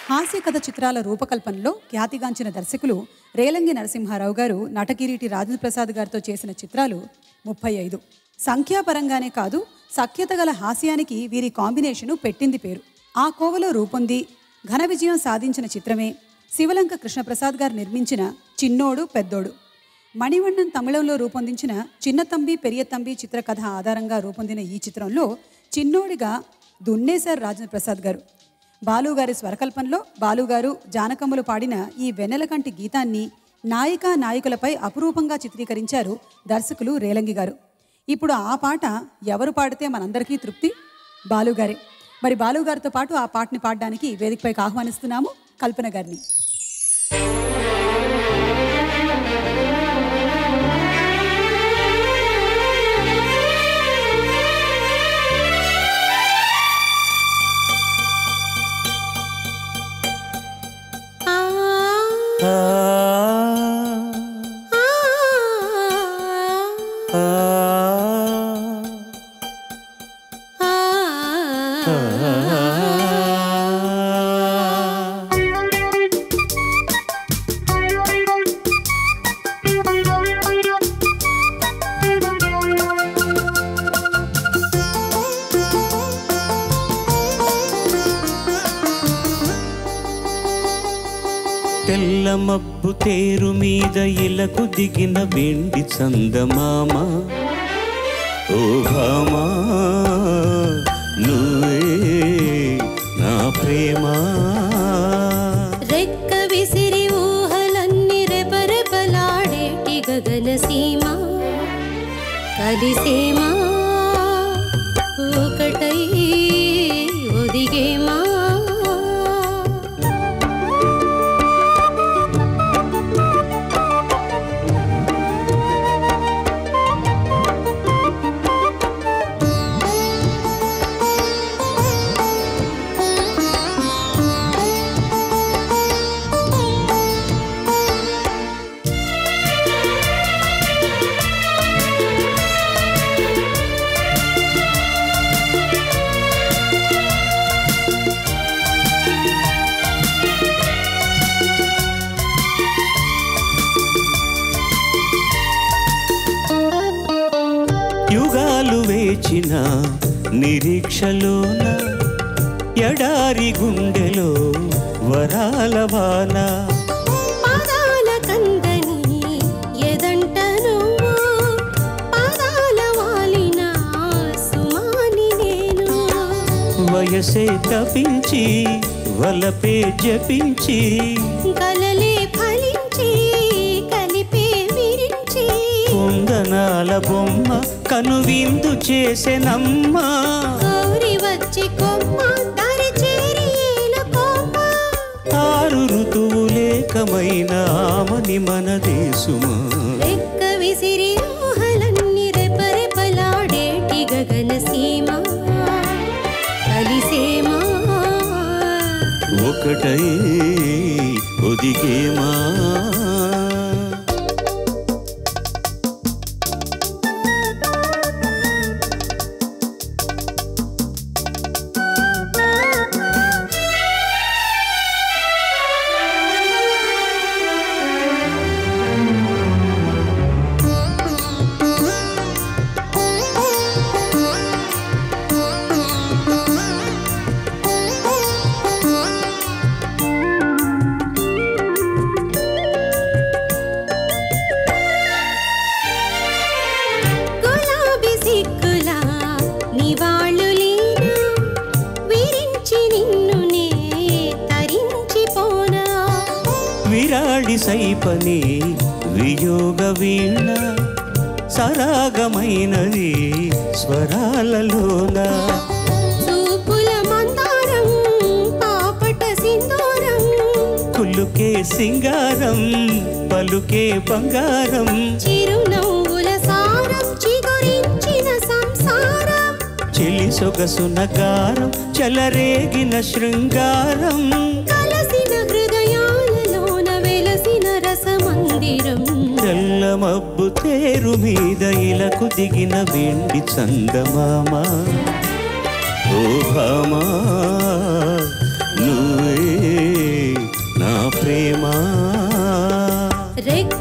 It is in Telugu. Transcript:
హాస్య కథ చిత్రాల రూపకల్పనలో ఖ్యాతిగాంచిన దర్శకులు రేలంగి నరసింహారావు గారు నటకిరీటి రాజేంద్ర ప్రసాద్ గారితో చేసిన చిత్రాలు ముప్పై ఐదు సంఖ్యాపరంగానే కాదు సఖ్యత గల హాస్యానికి వీరి కాంబినేషను పెట్టింది పేరు ఆ కోవలో రూపొంది ఘన విజయం సాధించిన చిత్రమే శివలంక కృష్ణప్రసాద్ గారు నిర్మించిన చిన్నోడు పెద్దోడు మణివಣ್ಣన్ తమిళంలో రూపొందించిన చిన్నతంబి పెరియతంబి చిత్రకథ ఆధారంగా రూపొందిన ఈ చిత్రంలో చిన్నోడిగా దున్నేశారు రాజేంద్ర ప్రసాద్ గారు బాలుగారి స్వరకల్పనలో బాలుగారు జానకమ్మలు పాడిన ఈ వెన్నెలకంటి గీతాన్ని నాయికా నాయకులపై అపురూపంగా చిత్రీకరించారు దర్శకులు రేలంగి గారు ఇప్పుడు ఆ పాట ఎవరు పాడితే మనందరికీ తృప్తి బాలుగారే మరి బాలుగారితో పాటు ఆ పాటని పాడడానికి వేదికపైకి ఆహ్వానిస్తున్నాము కల్పన గారిని తెల్ల మబ్బు తేరు మీద ఇలకు దిగిన వెండి చందమామ ఓ భామా నువ్వే నా ప్రేమ రెక్క విసిరి ఊహలన్నీ రెపరెపలాడేటి గగన సీమ కలిసేమా ఒకటై ఒదిగేమా యుగాలు వేచిన నిరీక్షలోన ఎడారి గుండెలో వరాల వాన పాదాల కందని ఎదంట నువ్వు పాదాల వాలిన సుమాని నేను వయసే తపించి వలపే జపించి కలలే ఫలించి కలిపే విరించి కుందనాల బొమ్మ కనువిందు చేసెనమ్మా గౌరి వచ్చి కొమ్మ దరి చేరి ఏలు కొమ్మ ఆరు ఋతువులేకమైన ఆమని మన దేశుమా రెక్క విసిరి ఊహలన్నీ రెపరెపలాడేటి గగన సీమ కలిసేమా ఒకటై ఒదిగేమా గులాబీ సిక్కుల నివాళులీనా విరించి నిన్ను నే తరించిపోనా విరాడి సైపని వియోగ వీణ సరాగమైనది స్వరాలలోన చూపుల మందారం పాపట సింధూరం కులుకే సింగారం పలుకే బంగారం చిరునవ్వుల సారం చిగురించిన సంసారం చెలి సొగసున గారం చెలరేగిన శృంగారం కలసిన హృదయాలలోన వెలసిన రసమందిరం తెల్ల మబ్బు తేరు మీద ఇలకు దిగిన వెండి చందమామ ఓ భామా నువ్వే ప్రేమ రెక్క